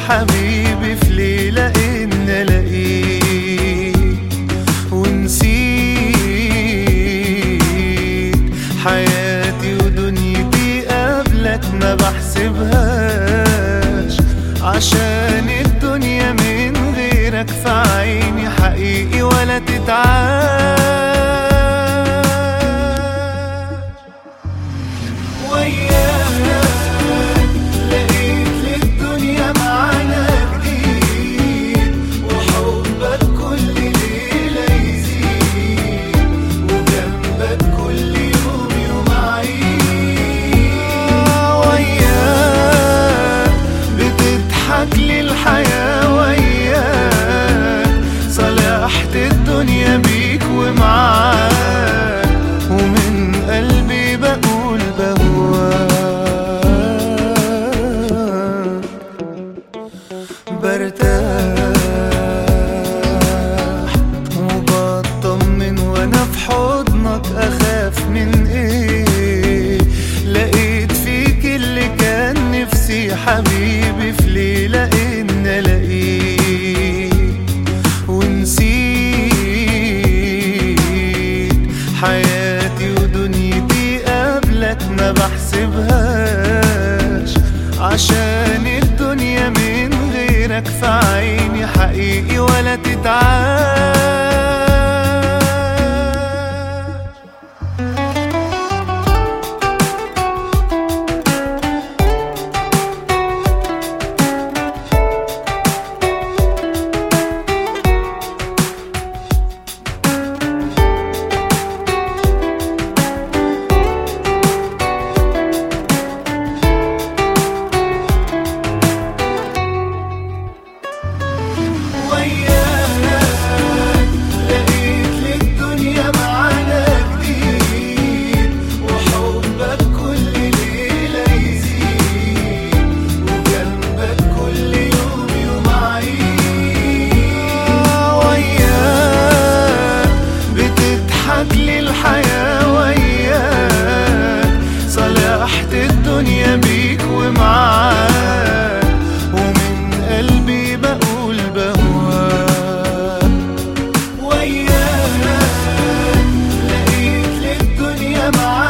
حبيبي في ليلة إن ألاقيك ونسيت حياتي ودنيتي قبلك ما بحسبهاش عشان الدنيا من غيرك في عيني حقيقي ولا تتعاش وياك لقيت للدنيا معنى جديد وحبك كل ليلة يزيد وجنبك كل يوم يوم عيد وياك بتضحك لي الحياة وياك صلحت الدنيا بيك ومعاك ومن قلبي بقول بهواك برتاح وبطمن وانا في حضنك اخاف من ايه لقيت فيك اللي كان نفسي حبيبي في ليلة ان الاقيك ونسيت حياتي ودنيتي قبلك ما بحسبهاش عشان الدنيا من غيرك في عيني حقيقي ولا تتعاش وياك لقيت للدنيا معنى جديد وحبك كل ليلة يزيد وجنبك كل يوم يوم عيد وياك بتضحك لي الحياة وياك صلحت الدنيا بيك ومعاك ومن قلبي بقول بهواك وياك لقيت للدنيا معاك